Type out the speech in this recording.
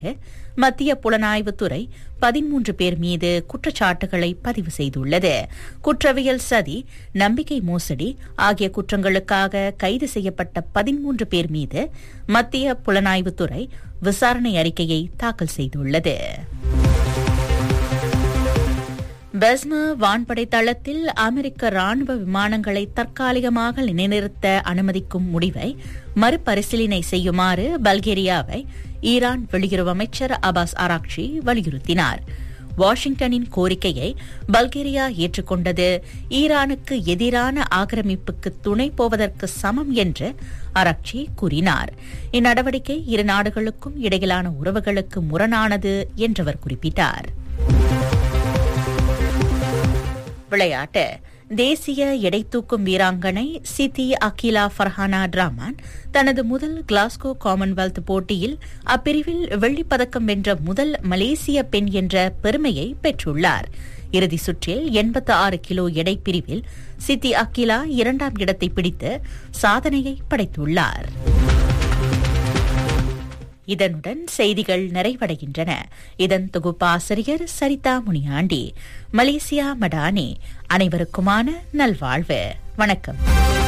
மத்திய புலனாய்வுத்துறை பதிமூன்று பேர் மீது குற்றச்சாட்டுகளை பதிவு செய்துள்ளது குற்றவியல் சதி நம்பிக்கை மோசடி ஆகிய குற்றங்களுக்காக கைது செய்யப்பட்ட பதிமூன்று பேர் மீது மத்திய புலனாய்வுத்துறை விசாரணை அறிக்கையை தாக்கல் செய்துள்ளது பெஸ்மா வான்படை தளத்தில் அமெரிக்க ராணுவ விமானங்களை தற்காலிகமாக நிலைநிறுத்த அனுமதிக்கும் முடிவை மறுபரிசீலனை செய்யுமாறு பல்கேரியாவை ஈரான் வெளியுறவு அமைச்சர் அபாஸ் ஆராக்சி வலியுறுத்தினார் வாஷிங்டனின் கோரிக்கையை பல்கேரியா ஏற்றுக்கொண்டது ஈரானுக்கு எதிரான ஆக்கிரமிப்புக்கு துணை போவதற்கு சமம் என்று ஆராக்சி கூறினார் இந்நடவடிக்கை இரு நாடுகளுக்கும் இடையிலான உறவுகளுக்கு முரணானது என்றவர் குறிப்பிட்டார் விளையாட்டு தேசிய எடை தூக்கும் வீராங்கனை சித்தி அகிலா ஃபர்ஹானா டிராமான் தனது முதல் கிளாஸ்கோ காமன்வெல்த் போட்டியில் அப்பிரிவில் வெள்ளிப்பதக்கம் வென்ற முதல் மலேசிய பெண் என்ற பெருமையை பெற்றுள்ளார் இறுதி சுற்றில் எண்பத்தி ஆறு கிலோ எடை பிரிவில் சித்தி அகிலா இரண்டாம் இடத்தை பிடித்து சாதனையை படைத்துள்ளார் இதனுடன் செய்திகள் நிறைவடைகின்றன இதன் தொகுப்பாசிரியர் சரிதா முனியாண்டி மலேசியா மடானி அனைவருக்குமான நல்வாழ்வு வணக்கம்